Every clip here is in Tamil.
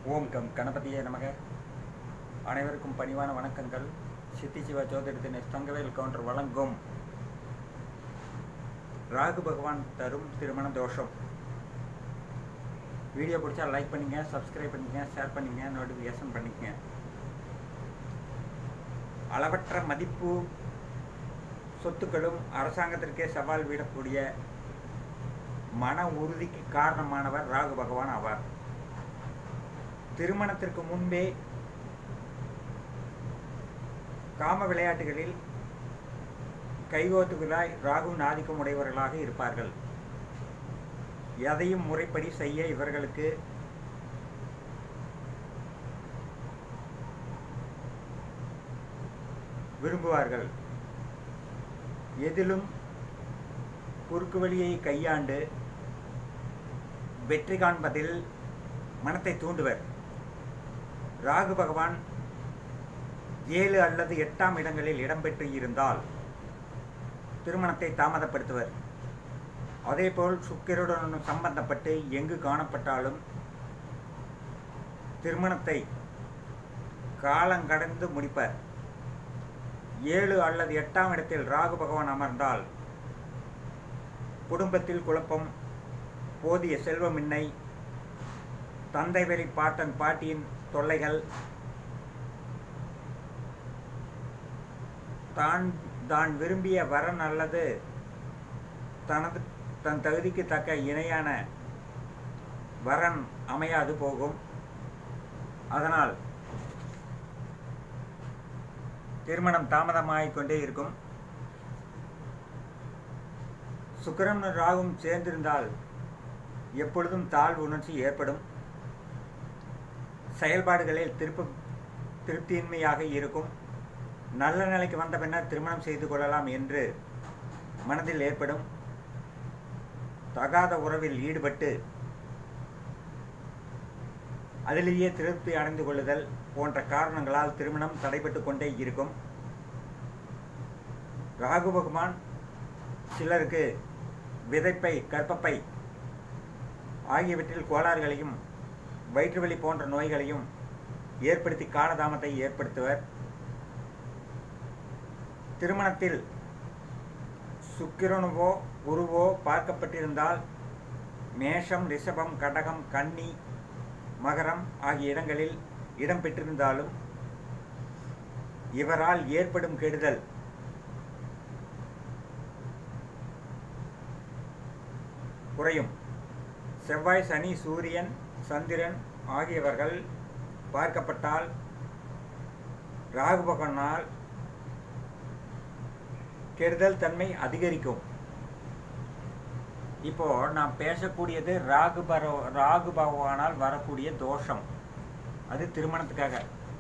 ஓம் கம் கணபதியே நமக அனைவருக்கும் பணிவான வணக்கங்கள் சித்தி சிவா ஜோதிடத்தின் எஸ் தங்கவேல் கவுண்டர் வழங்கும் ராகு பகவான் தரும் திருமண தோஷம் வீடியோ பிடிச்சா லைக் பண்ணுங்க சப்ஸ்கிரைப் பண்ணுங்க ஷேர் பண்ணுங்க நோட்டிஃபிகேஷன் பண்ணிக்கங்க அளவற்ற மதிப்பு சொத்துக்களும் அரசாங்கத்திற்கே சவால் விடக்கூடிய மன உறுதிக்கு காரணமானவர் ராகு பகவான் ஆவார் திருமணத்திற்கு முன்பே காம விளையாட்டுகளில் கைகோத்துகளாய் ராகுவின் ஆதிக்கம் உடையவர்களாக இருப்பார்கள் எதையும் முறைப்படி செய்ய இவர்களுக்கு விரும்புவார்கள் எதிலும் குறுக்கு வழியை கையாண்டு வெற்றி காண்பதில் மனத்தை தூண்டுவர் ராகு பகவான் ஏழு அல்லது எட்டாம் இடங்களில் இடம்பெற்று இருந்தால் திருமணத்தை தாமதப்படுத்துவர் அதேபோல் சுக்கிரனுடன் சம்பந்தப்பட்டு எங்கு காணப்பட்டாலும் திருமணத்தை காலங்கடந்து முடிப்பர் ஏழு அல்லது எட்டாம் இடத்தில் ராகு பகவான் அமர்ந்தால் குடும்பத்தில் குழப்பம் போதிய செல்வமின்மை தந்தை வழி பாட்டன் பாட்டியின் தொல்லைகள் தான் தான் விரும்பிய வரன் அல்லது தனது தன் தகுதிக்கு தக்க இணையான வரன் அமையாது போகும் அதனால் திருமணம் தாமதமாகிக் கொண்டே இருக்கும் சுக்கிரன் ராகும் சேர்ந்திருந்தால் எப்பொழுதும் தாழ்வு உணர்ச்சி ஏற்படும் செயல்பாடுகளில் திருப்ப திருப்தியின்மையாக இருக்கும் நல்ல நிலைக்கு வந்த பின்னர் திருமணம் செய்து கொள்ளலாம் என்று மனதில் ஏற்படும் தகாத உறவில் ஈடுபட்டு அதிலேயே திருப்தி அடைந்து கொள்ளுதல் போன்ற காரணங்களால் திருமணம் தடைபட்டு கொண்டே இருக்கும் ராகு பகவான் சிலருக்கு விதைப்பை கற்பப்பை ஆகியவற்றில் கோளாறுகளையும் வயிற்றுவலி போன்ற நோய்களையும் ஏற்படுத்தி காலதாமத்தை ஏற்படுத்துவர் திருமணத்தில் சுக்கிரனுவோ குருவோ பார்க்கப்பட்டிருந்தால் மேஷம் ரிஷபம் கடகம் கன்னி மகரம் ஆகிய இடங்களில் இடம் பெற்றிருந்தாலும் இவரால் ஏற்படும் கெடுதல் குறையும் செவ்வாய் சனி சூரியன் சந்திரன் ஆகியவர்கள் பார்க்கப்பட்டால் ராகு பகவானால் கெடுதல் தன்மை அதிகரிக்கும் இப்போ நான் பேசக்கூடியது ராகு பர ராகு பகவானால் வரக்கூடிய தோஷம் அது திருமணத்துக்காக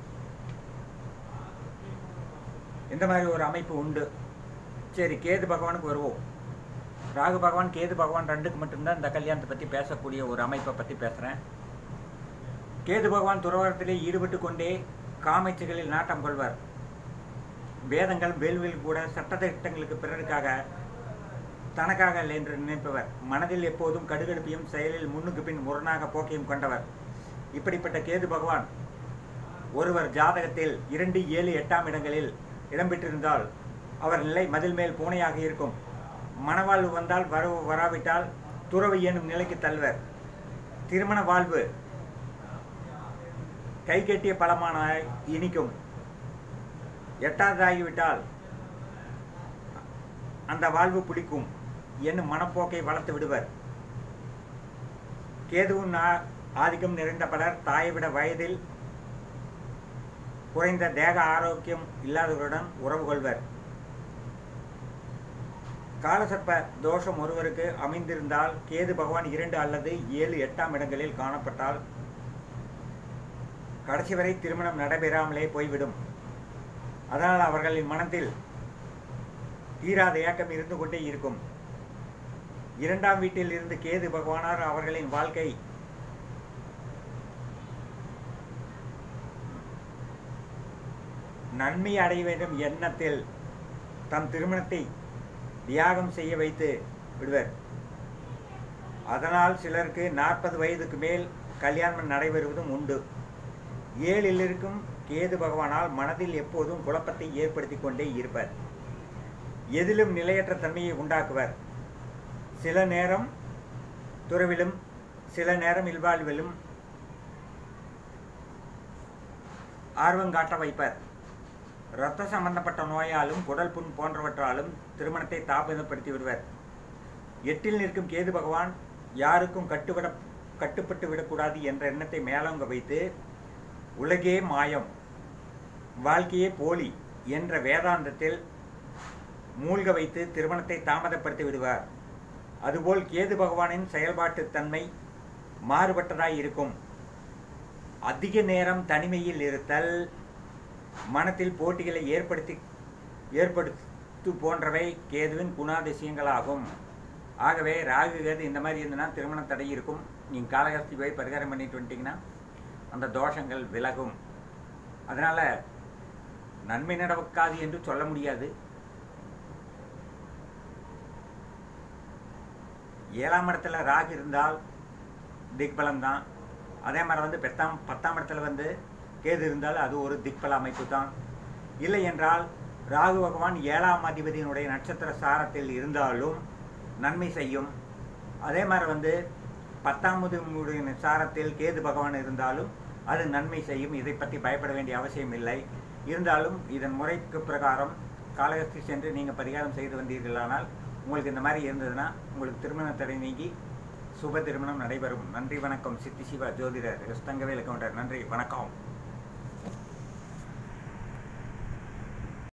இந்த மாதிரி ஒரு அமைப்பு உண்டு சரி கேது பகவானுக்கு வருவோம் ராகு பகவான் கேது பகவான் ரெண்டுக்கு மட்டும்தான் இந்த கல்யாணத்தை பற்றி பேசக்கூடிய ஒரு அமைப்பை பற்றி பேசுகிறேன் கேது பகவான் துறவரத்திலே ஈடுபட்டு கொண்டே காமைச்சைகளில் நாட்டம் கொள்வார் வேதங்கள் வேள்வியில் கூட சட்டத்திட்டங்களுக்கு பிறருக்காக தனக்காக அல்ல என்று நினைப்பவர் மனதில் எப்போதும் கடுகடுப்பையும் செயலில் முன்னுக்கு பின் முரணாக போக்கையும் கொண்டவர் இப்படிப்பட்ட கேது பகவான் ஒருவர் ஜாதகத்தில் இரண்டு ஏழு எட்டாம் இடங்களில் இடம்பெற்றிருந்தால் அவர் நிலை மதில் மேல் பூனையாக இருக்கும் மனவாழ்வு வந்தால் வர வராவிட்டால் துறவு எனும் நிலைக்கு தள்ளுவர் திருமண வாழ்வு கை கட்டிய பலமான இனிக்கும் எட்டாவதாகிவிட்டால் அந்த வாழ்வு பிடிக்கும் என்னும் மனப்போக்கை வளர்த்து விடுவர் கேதுவின் ஆதிக்கம் நிறைந்த பலர் தாயை விட வயதில் குறைந்த தேக ஆரோக்கியம் இல்லாதவருடன் உறவு கொள்வர் காலசர்ப்ப தோஷம் ஒருவருக்கு அமைந்திருந்தால் கேது பகவான் இரண்டு அல்லது ஏழு எட்டாம் இடங்களில் காணப்பட்டால் கடைசி வரை திருமணம் நடைபெறாமலே போய்விடும் அதனால் அவர்களின் மனத்தில் தீராத ஏக்கம் இருந்து கொண்டே இருக்கும் இரண்டாம் வீட்டில் இருந்து கேது பகவானார் அவர்களின் வாழ்க்கை நன்மை அடைய வேண்டும் எண்ணத்தில் தம் திருமணத்தை தியாகம் செய்ய வைத்து விடுவர் அதனால் சிலருக்கு நாற்பது வயதுக்கு மேல் கல்யாணம் நடைபெறுவதும் உண்டு ஏழில் இருக்கும் கேது பகவானால் மனதில் எப்போதும் குழப்பத்தை ஏற்படுத்தி கொண்டே இருப்பர் எதிலும் நிலையற்ற தன்மையை உண்டாக்குவர் சில நேரம் துறவிலும் சில நேரம் இல்வாழ்விலும் ஆர்வம் காட்ட வைப்பர் இரத்த சம்பந்தப்பட்ட நோயாலும் குடல் புண் போன்றவற்றாலும் திருமணத்தை தாமதப்படுத்தி விடுவர் எட்டில் நிற்கும் கேது பகவான் யாருக்கும் கட்டுவிட கட்டுப்பட்டு விடக்கூடாது என்ற எண்ணத்தை மேலோங்க வைத்து உலகே மாயம் வாழ்க்கையே போலி என்ற வேதாந்தத்தில் மூழ்க வைத்து திருமணத்தை தாமதப்படுத்தி விடுவார் அதுபோல் கேது பகவானின் செயல்பாட்டு தன்மை மாறுபட்டதாய் இருக்கும் அதிக நேரம் தனிமையில் இருத்தல் மனத்தில் போட்டிகளை ஏற்படுத்தி ஏற்படுத்து போன்றவை கேதுவின் குணாதிசயங்களாகும் ஆகவே ராகு கேது இந்த மாதிரி இருந்ததுன்னா திருமண தடை இருக்கும் நீங்கள் காலகஸ்தி போய் பரிகாரம் பண்ணிட்டு வந்துட்டிங்கன்னா அந்த தோஷங்கள் விலகும் அதனால் நன்மை நடக்காது என்று சொல்ல முடியாது ஏழாம் இடத்துல ராகு இருந்தால் திக்பலம் தான் அதே மாதிரி வந்து பெத்தாம் பத்தாம் இடத்துல வந்து கேது இருந்தால் அது ஒரு திக்பல அமைப்பு தான் இல்லை என்றால் ராகு பகவான் ஏழாம் அதிபதியினுடைய நட்சத்திர சாரத்தில் இருந்தாலும் நன்மை செய்யும் அதே மாதிரி வந்து பத்தாம் சாரத்தில் கேது பகவான் இருந்தாலும் அது நன்மை செய்யும் இதை பற்றி பயப்பட வேண்டிய அவசியம் இல்லை இருந்தாலும் இதன் முறைக்கு பிரகாரம் காலகஸ்தி சென்று நீங்கள் பரிகாரம் செய்து வந்தீர்களானால் உங்களுக்கு இந்த மாதிரி இருந்ததுன்னா உங்களுக்கு திருமண தடை நீங்கி சுப திருமணம் நடைபெறும் நன்றி வணக்கம் சித்தி சிவா ஜோதிடர் எஸ் தங்கவேல் கவுண்டர் நன்றி வணக்கம்